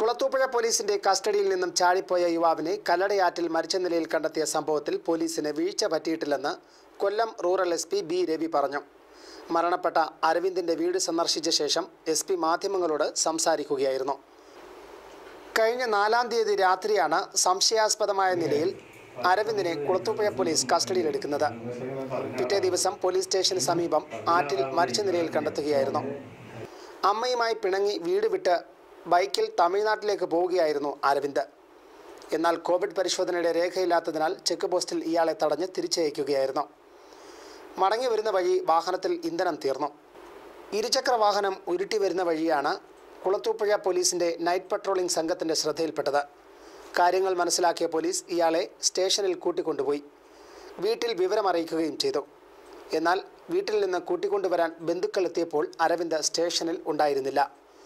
കുളത്തൂപ്പുഴ പോലീസിന്റെ കസ്റ്റഡിയിൽ നിന്നും ചാടിപ്പോയ യുവാവിനെ കല്ലടയാറ്റിൽ മരിച്ച നിലയിൽ കണ്ടെത്തിയ സംഭവത്തിൽ പോലീസിന് വീഴ്ച പറ്റിയിട്ടില്ലെന്ന് Kollam rural S P B Ravi പറഞ്ഞു മരണപ്പെട്ട അരവിന്ദിന്റെ വീട് സന്ദർശിച്ച ശേഷം എസ് പി മാധ്യമങ്ങളോട് സംസാരിക്കുകയായിരുന്നു കഴിഞ്ഞ നാലാം തീയതി രാത്രിയാണ് സംശയാസ്പദമായ നിലയിൽ അരവിന്ദിനെ കുളത്തൂപ്പുഴ പോലീസ് കസ്റ്റഡിയിലെടുക്കുന്നത് പിറ്റേ ദിവസം പോലീസ് സ്റ്റേഷന് സമീപം ആറ്റിൽ മരിച്ച നിലയിൽ കണ്ടെത്തുകയായിരുന്നു അമ്മയുമായി പിണങ്ങി വീട് വിട്ട് ബൈക്കിൽ തമിഴ്നാട്ടിലേക്ക് പോവുകയായിരുന്നു അരവിന്ദ് എന്നാൽ കോവിഡ് പരിശോധനയുടെ രേഖയില്ലാത്തതിനാൽ ചെക്ക് പോസ്റ്റിൽ ഇയാളെ തടഞ്ഞ് തിരിച്ചയക്കുകയായിരുന്നു മടങ്ങി വരുന്ന വഴി വാഹനത്തിൽ ഇന്ധനം തീർന്നു ഇരുചക്ര വാഹനം ഉരുട്ടി വരുന്ന വഴിയാണ് കുളത്തൂപ്പുഴ പോലീസിന്റെ നൈറ്റ് പട്രോളിംഗ് സംഘത്തിന്റെ ശ്രദ്ധയിൽപ്പെട്ടത് കാര്യങ്ങൾ മനസ്സിലാക്കിയ പോലീസ് ഇയാളെ സ്റ്റേഷനിൽ കൂട്ടിക്കൊണ്ടുപോയി വീട്ടിൽ വിവരമറിയിക്കുകയും ചെയ്തു എന്നാൽ വീട്ടിൽ നിന്ന് കൂട്ടിക്കൊണ്ടുവരാൻ ബന്ധുക്കൾ എത്തിയപ്പോൾ അരവിന്ദ് സ്റ്റേഷനിൽ ഉണ്ടായിരുന്നില്ല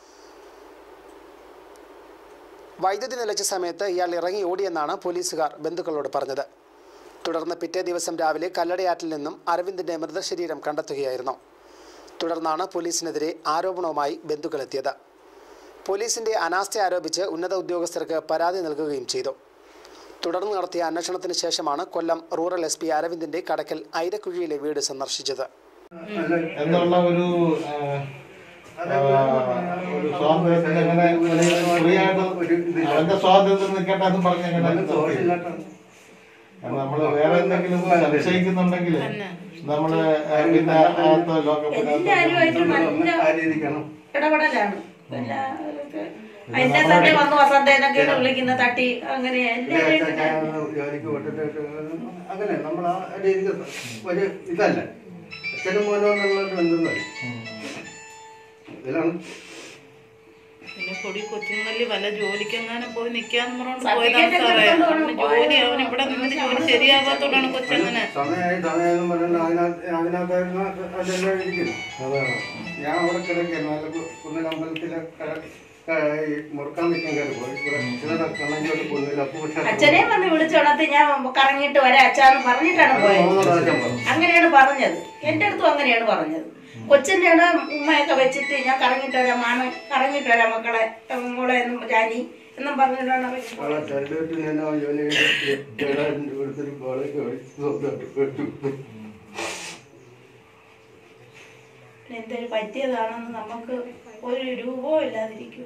വൈദ്യുതി നിലച്ച സമയത്ത് ഇയാൾ ഇറങ്ങി ഓടിയെന്നാണ് പോലീസുകാർ ബന്ധുക്കളോട് പറഞ്ഞത് തുടർന്ന് പിറ്റേ ദിവസം രാവിലെ കല്ലടയാറ്റിൽ നിന്നും അരവിന്ദിന്റെ മൃതശരീരം കണ്ടെത്തുകയായിരുന്നു തുടർന്നാണ് പോലീസിനെതിരെ ആരോപണവുമായി ബന്ധുക്കളെത്തിയത് പോലീസിന്റെ അനാസ്ഥ ആരോപിച്ച് ഉന്നത ഉദ്യോഗസ്ഥർക്ക് പരാതി നൽകുകയും ചെയ്തു തുടർന്ന് നടത്തിയ അന്വേഷണത്തിന് ശേഷമാണ് കൊല്ലം റൂറൽ എസ് പി അരവിന്ദിന്റെ കടക്കൽ ഐരക്കുഴിയിലെ വീട് സന്ദർശിച്ചത് എന്നുള്ള ഒരു ആ, ആ, ഒരു സ്വാതന്ത്ര്യത്തിന് എങ്ങനെ ഫ്രീ ആയിട്ട് അവന്റെ സ്വാതന്ത്ര്യത്തിൽ നിൽക്കട്ടെ എന്ന് പറഞ്ഞ് എങ്ങനെ നിർത്തി? കാരണം നമ്മള് വേറെ എന്തെങ്കിലും സംശയിക്കുന്നുണ്ടെങ്കിൽ നമ്മള് ആ, പിന്നെ അകത്ത് എല്ലാവരുമായിട്ട് ലോകപ്പിനകത്ത് നല്ല ഇടപെടലാണ് എല്ലാ എന്നെ തന്നെ വന്നു വസന്ത എന്നൊക്കെയാണ് വിളിക്കുന്ന തട്ടി അങ്ങനെ എല്ലാവരും ജോലിക്ക് വിട്ടിട്ട് അങ്ങനെ നമ്മൾ ആ രീതിക്ക് ഒരു ഇതല്ല അച്ഛനും മോനോ എന്നുള്ള ബന്ധമല്ല ഇതിലാണ് പിന്നെ പൊടി കൊച്ചുങ്ങളിൽ വല്ല ജോലിക്കെങ്ങാനും പോയി നിക്കാന്ന് പറഞ്ഞോണ്ട് Certificate ഒക്കെ പോയതാണ് എടുത്തോണ്ട് പോകണം. ജോലി അവൻ ഇവിടെ നിന്നിട്ട് ജോലി ശരിയാകാത്തോണ്ടാണ് കൊച്ചങ്ങനെ സമയമായി സമയം പറഞ്ഞാൽ അതിനകത്ത് അതിനകത്തായിരുന്നു അതെല്ലാം ഇരിക്കുന്നു അതാണ് ഞാൻ അവിടെ കിടക്കുന്നു നല്ല കുന്നിലമ്പലത്തിലെ കട- ക- ഈ മുറുക്കാൻ നിൽക്കാൻ കയറി പോയി ഇവിടെ ചിലരെ കണ്ണഞ്ചോട് കുന്നിൽ അപ്പൂഷ അച്ഛനെ വന്ന് വിളിച്ചോണത്ത് ഞാൻ കറങ്ങിയിട്ട് വരാം അച്ഛാന്ന് പറഞ്ഞിട്ടാണ് പോയത് മൂന്ന് പ്രാവശ്യം പറഞ്ഞു അങ്ങനെയാണ് പറഞ്ഞത് എന്റെ അടുത്തും അങ്ങനെയാണ് പറഞ്ഞത് കൊച്ചിന്റെ അവിടെ ഉമ്മയൊക്കെ വെച്ചിട്ട് ഞാൻ കറങ്ങിട്ട് വരാം മാമ കറങ്ങിട്ട് വരാം മക്കളെ മോളെ എന്നും ജാനി എന്നും പറഞ്ഞിട്ടാണ് അവര് അവളെ ടെലിവിഷൻ തന്നെ ജോലി ചെയ്ത് ഏഴായിരം രൂപ എടുത്തൊരു കോളേജ് പഠിച്ചു പിന്നെ എന്തൊരു പറ്റിയതാണെന്ന് നമുക്ക് ഒരു രൂപവും ഇല്ലാതിരിക്കും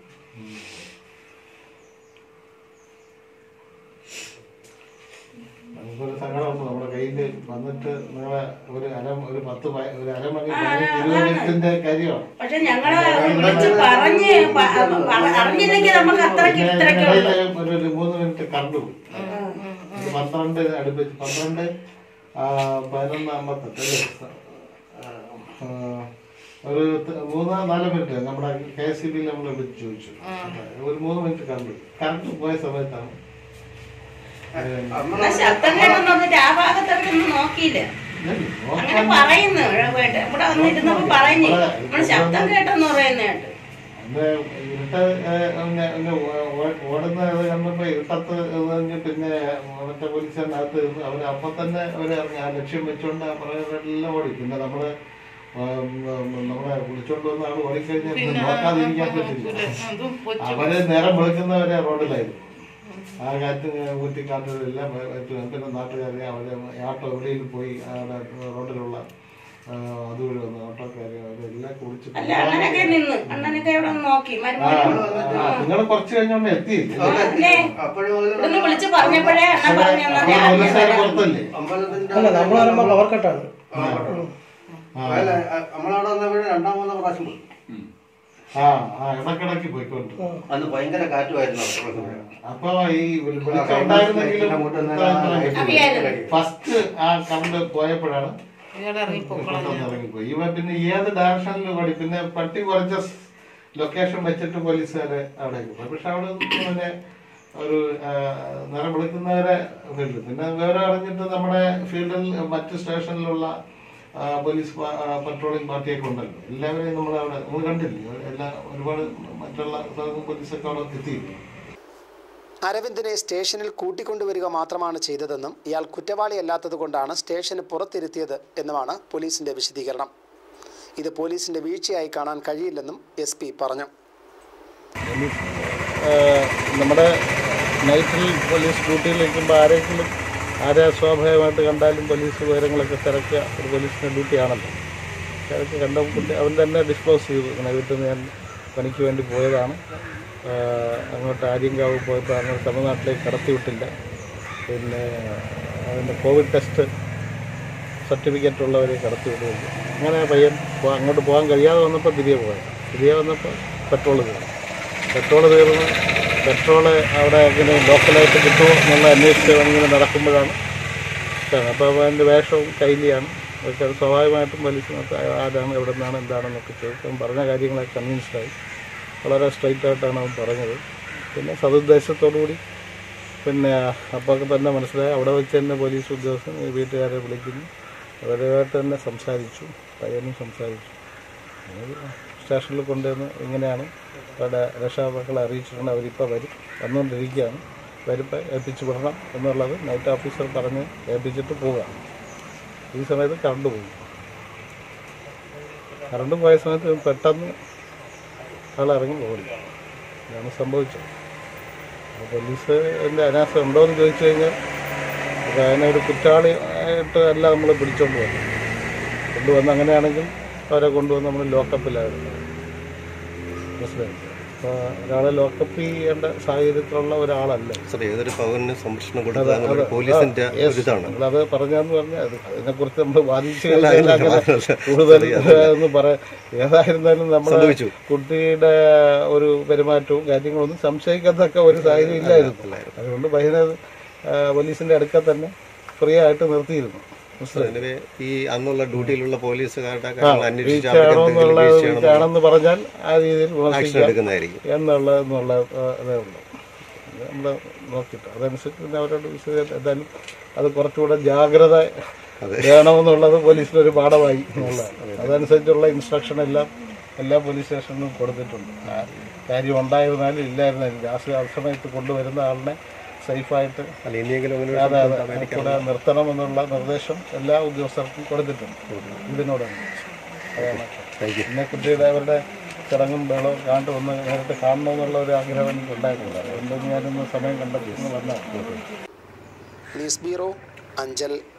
നമുക്കൊരു സങ്കടമുണ്ട് നമ്മുടെ കയ്യിൽ വന്നിട്ട് നിങ്ങളെ ഒരു അര ഒരു പത്ത് പയ- ഒരു അരമണി ആ, പതിനഞ്ച് ആ, ഇരുപത് അതാണ്. മിനിറ്റിന്റെ കാര്യമാണ് പക്ഷെ ഞങ്ങള് വിളിച്ച് പറഞ്ഞ് പ- പ- അറിഞ്ഞില്ലെങ്കിൽ നമുക്ക് അത്രയ്ക്ക് പിന്നെ ഇത്രയ്ക്ക് ഉള്ളു ഇതിനിടയില് ഒരു ഒരു മൂന്ന് മിനിറ്റ് കണ്ടു ഒരു പന്ത്രണ്ട് അടുപ്പിച്ച് പന്ത്രണ്ട് ആ, പതിനൊന്ന് അമ്പത്തെട്ട് അല്ലേ ആ, ഒരു ത- മൂന്ന് നാല് മിനിറ്റ് നമ്മുടെ കെ എസ് സി ബിയിൽ നമ്മൾ വിളിച്ച് ചോദിച്ചു ഒരു മൂന്ന് മിനിറ്റ് കണ്ടു കറണ്ട് പോയ സമയത്താണ് എന്നാ ശബ്ദം കേട്ടെന്ന് പറഞ്ഞിട്ട് ആ ഭാഗത്തോട്ടൊന്നും നോക്കിയില്ല അങ്ങനെ പറയുന്നു ഇവിടെ ഇവിടെ വന്നിരുന്നപ്പോ പറയുന്നേ നമ്മള് ശബ്ദം കേട്ടെന്ന് പറയുന്ന കേട്ട് അന്ന് ഇരുട്ട് ഏഹ്, പിന്നെ ഒന്ന് ഓ- ഓ- ഓടുന്നത് കണ്ടപ്പോ ഇരുട്ടത്ത് കഴിഞ്ഞ് പിന്നെ മറ്റേ പോലീസിനകത്ത് അവർ അപ്പൊ തന്നെ അവർ ആ ലക്ഷ്യം വെച്ചുകൊണ്ട് ആ പറയുന്നതെല്ലാം ഓടി പിന്നെ നമ്മള് ഉം, ഉം, നമ്മളെ വിളിച്ചോണ്ട് വന്ന ആൾ ഓടിക്കഴിഞ്ഞാൽ പിന്നെ നോക്കാതിരിക്കാൻ പറ്റില്ല അതും കൊച്ചു അവര് നേരം വെളുക്കുന്നവരെ റോഡിലായിരുന്നു ആ കാറ്റ് കുറ്റിക്കാട്ടിലെല്ലാം പിന്നെ നാട്ടുകാരെ അവര് ആട്ടോ എവിടെയും പോയി അവിടെ റോഡിലുള്ള ആ, അതുവഴി വന്ന ഓട്ടോക്കാരെ അവരെല്ലാം കുടിച്ച് അല്ല അണ്ണനൊക്കെ നിന്ന് അണ്ണനൊക്കെ ഇവിടെ നിന്ന് നോക്കി മരുമോനെ നിങ്ങൾ കുറച്ച് കഴിഞ്ഞോണ്ട് എത്തിയില്ലേ പിന്നെ അപ്പോഴും ഇവിടുന്ന് വിളിച്ച് പറഞ്ഞപ്പോഴേ അണ്ണൻ പറഞ്ഞു എന്നാ ഞാൻ അവിടെ ഞാൻ പോലീസുകാർ വരാം. പുറത്തല്ലേ അമ്പലത്തിന്റെ അല്ല നമ്മൾ വരുമ്പോ പവർ കട്ടാണ് ആ, അല്ല നമ്മളവിടെ വന്നപ്പോഴും രണ്ടാം മൂന്ന് പ്രാവശ്യം പോയി ആ ആ ഇടക്കിടക്ക് പോയിക്കൊണ്ട് അന്ന് ഭയങ്കര കാറ്റുമായിരുന്നു അവിടെ. അപ്പൊ ഈ വിളിച്ചുണ്ടായിരുന്നെങ്കിലും അറിയാലോ. ഫസ്റ്റ് ആ കറണ്ട് പോയപ്പോഴാണ് ഇയാളെ ഇറങ്ങി പൊക്കളഞ്ഞു പെട്ടെന്ന് ഇറങ്ങിപ്പോയി ഇവ പിന്നെ ഏത് ഡയറക്ഷനിൽ ഓടി പിന്നെ പട്ടി കുറച്ച ലൊക്കേഷൻ വെച്ചിട്ട് പോലീസുകാരെ അവിടേക്ക് പോയി പക്ഷെ അവിടെ ഒന്നും പിന്നെ ഒരു ആ, നിറം വിളിക്കുന്നവരെ ഫീൽഡ് പിന്നെ വിവരം അറിഞ്ഞിട്ട് നമ്മുടെ ഫീൽഡിൽ മറ്റ് സ്റ്റേഷനിലുള്ള ആ, പോലീസ് പ- ആ, പട്രോളിംഗ് പാർട്ടിയൊക്കെ ഉണ്ടല്ലോ എല്ലാവരെയും നമ്മൾ അവിടെ നമ്മൾ കണ്ടില്ലേ എല്ലാ ഒരുപാട് മറ്റുള്ള സ്ഥലത്തും പോലീസൊക്കെ അവിടെ എത്തിയില്ലേ അരവിന്ദിനെ സ്റ്റേഷനിൽ കൂട്ടിക്കൊണ്ടുവരിക മാത്രമാണ് ചെയ്തതെന്നും ഇയാൾ കുറ്റവാളിയല്ലാത്തതുകൊണ്ടാണ് സ്റ്റേഷന് പുറത്തിരുത്തിയത് എന്നുമാണ് പോലീസിന്റെ വിശദീകരണം ഇത് പോലീസിന്റെ വീഴ്ചയായി കാണാൻ കഴിയില്ലെന്നും എസ് പി പറഞ്ഞു നമ്മുടെ നൈറ്റിൽ പോലീസ് ഡ്യൂട്ടിയിൽ നിൽക്കുമ്പോൾ ആരെങ്കിലും ആരെ സ്വാഭാവികമായിട്ട് കണ്ടാലും പോലീസ് വിവരങ്ങളൊക്കെ തിരക്കുക ഒരു പോലീസിൻ്റെ ഡ്യൂട്ടിയാണല്ലോ തിരക്ക് കണ്ട പുള്ളി അവൻ തന്നെ ഡിസ്ക്ലോസ് ചെയ്തു ഇങ്ങനെ വീട്ടിൽ നിന്ന് ഞാൻ പണിക്ക് വേണ്ടി പോയതാണ് ആ, അങ്ങോട്ട് ആര്യങ്കാവ് പോയപ്പോൾ അങ്ങോട്ട് തമിഴ്നാട്ടിലേക്ക് കടത്തി വിട്ടില്ല പിന്നെ അതിൻ്റെ കോവിഡ് ടെസ്റ്റ് സർട്ടിഫിക്കറ്റ് ഉള്ളവരെ കടത്തി വിടുകയുള്ളൂ അങ്ങനെ പയ്യൻ പോ- അങ്ങോട്ട് പോകാൻ കഴിയാതെ വന്നപ്പോൾ തിരികെ പോയത് തിരികെ വന്നപ്പോൾ പെട്രോൾ തീർന്നു പെട്രോൾ തീർന്ന് പെട്രോള് അവിടെ ഇങ്ങനെ ലോക്കലായിട്ട് കിട്ടുമോ എന്നുള്ള അന്വേഷിച്ച് ഇങ്ങനെ നടക്കുമ്പോഴാണ് കാണുന്നത്. അപ്പോൾ അതിൻ്റെ വേഷവും കൈലിയാണ് അതൊക്കെ അത് സ്വാഭാവികമായിട്ടും പോലീസിനകത്ത് ആരാണ് എവിടെ നിന്നാണ് എന്താണെന്നൊക്കെ ചോദിച്ചു അവൻ പറഞ്ഞ കാര്യങ്ങളൊക്കെ കൺവിൻസ്ഡായി വളരെ സ്ട്രൈറ്റ് ആയിട്ടാണ് അവൻ പറഞ്ഞത് പിന്നെ സതുദ്ദേശത്തോടു കൂടി പിന്നെ അപ്പോൾ തന്നെ മനസ്സിലായി അവിടെ വെച്ച് തന്നെ പോലീസ് ഉദ്യോഗസ്ഥൻ ഈ വീട്ടുകാരെ വിളിക്കുന്നു അവരുമായിട്ട് തന്നെ സംസാരിച്ചു പയ്യനും സംസാരിച്ചു അത് സ്റ്റേഷനിൽ കൊണ്ടുവന്ന് ഇങ്ങനെയാണ് അവരുടെ രക്ഷാമക്കളെ അറിയിച്ചിട്ടുണ്ട് അവരിപ്പോൾ വരും വന്നുകൊണ്ടിരിക്കുകയാണ് വരുമ്പോൾ ഏൽപ്പിച്ച് വിടണം എന്നുള്ളത് നൈറ്റ് ഓഫീസർ പറഞ്ഞ് ഏൽപ്പിച്ചിട്ട് പോവുകയാണ് ഈ സമയത്ത് കറണ്ട് പോയി കറണ്ട് പോയ സമയത്ത് പെട്ടെന്ന് ആൾ ഇറങ്ങി പോകില്ല ഇതാണ് സംഭവിച്ചത് അപ്പോൾ പോലീസ് എൻ്റെ അനാസ ഉണ്ടോ എന്ന് ചോദിച്ചു കഴിഞ്ഞാൽ അപ്പോൾ അതിനെ ഒരു കുറ്റവാളി ആയിട്ട് അല്ല നമ്മൾ പിടിച്ചോണ്ട് പോകുന്നത് കൊണ്ടുവന്ന് അങ്ങനെയാണെങ്കിൽ അവരെ കൊണ്ടുവന്ന് നമ്മൾ ലോക്കപ്പിലായിരുന്നു മനസ്സിലായി അപ്പോൾ ഒരാളെ ലോക്കപ്പ് ചെയ്യേണ്ട സാഹചര്യത്തിലുള്ള ഒരാളല്ല സാർ ഏതൊരു പൗരന് സംരക്ഷണം കൊടുക്കുക എന്നുള്ളത് പോലീസിന്റെ ഒരു ഇതാണ് നമ്മളത് പറഞ്ഞാന്ന് പറഞ്ഞാൽ അത് അതിനെക്കുറിച്ച് നമ്മൾ വാദിച്ചു കഴിഞ്ഞാൽ അങ്ങനെ കൂടുതൽ എന്ന് പറയാം ഏതായിരുന്നാലും നമ്മുടെ സംഭവിച്ചു. കുട്ടിയുടെ ഒരു പെരുമാറ്റവും കാര്യങ്ങളൊന്നും സംശയിക്കത്തക്ക ഒരു സാഹചര്യം ഇല്ലായിരുന്നു അതുകൊണ്ട് ബഹിന പോലീസിന്റെ അടുക്കൽ തന്നെ ഫ്രീ ആയിട്ട് നിർത്തിയിരുന്നു മനസ്സിലായി അതിനെ ഈ അന്നുള്ള ഡ്യൂട്ടിയിലുള്ള പോലീസുകാരുടെ കാര്യങ്ങൾ അന്വേഷിച്ച് വീഴ്ചയാണോ അവർക്ക് എന്തെങ്കിലും എന്നുള്ള വീഴ്ചയാണോ വീഴ്ചയാണെന്ന് പറഞ്ഞാൽ ആ രീതിയിൽ ആക്ഷൻ വിമർശിക്കാം എടുക്കുന്നതായിരിക്കും എന്നുള്ള എന്നുള്ള ആ, അതേ ഉള്ളൂ നമ്മൾ നോക്കിയിട്ട് അതനുസരിച്ച് പിന്നെ അവരോട് വിശദീകരിച്ച് എന്തായാലും അത് കുറച്ചുകൂടെ ജാഗ്രത വേണമെന്നുള്ളത് പോലീസിന് ഒരു പാഠമായി എന്നുള്ളതാണ് അതനുസരിച്ചുള്ള ഇൻസ്ട്രക്ഷൻ എല്ലാം എല്ലാ പോലീസ് സ്റ്റേഷനിലും കൊടുത്തിട്ടുണ്ട് ആ കാര്യം ഉണ്ടായിരുന്നാലും ഇല്ലായിരുന്നാലും രാഷ്ട്രീയ സമയത്ത് കൊണ്ടുവരുന്ന ആളിനെ സേഫായിട്ട് അല്ല ഇനിയെങ്കിലും അങ്ങനെ ഒരു അതെ അതെ കൂടെ നിർത്തണമെന്നുള്ള നിർദ്ദേശം എല്ലാ ഉദ്യോഗസ്ഥർക്കും കൊടുത്തിട്ടുണ്ട് ഇതിനോടാണ് അതാണ് പിന്നെ കുട്ടിയുടെ അവരുടെ ചടങ്ങും ബഹളവും കാണ്ട് ഒന്ന് നേരിട്ട് കാണണമെന്നുള്ള ഒരു ആഗ്രഹം എനിക്ക് ഉണ്ടായിട്ടുണ്ട് അതുകൊണ്ട് ഞാനൊന്ന് സമയം കണ്ടെത്തി ഒന്ന് വന്നതാണ് ന്യൂസ് ബ്യൂറോ അഞ്ചൽ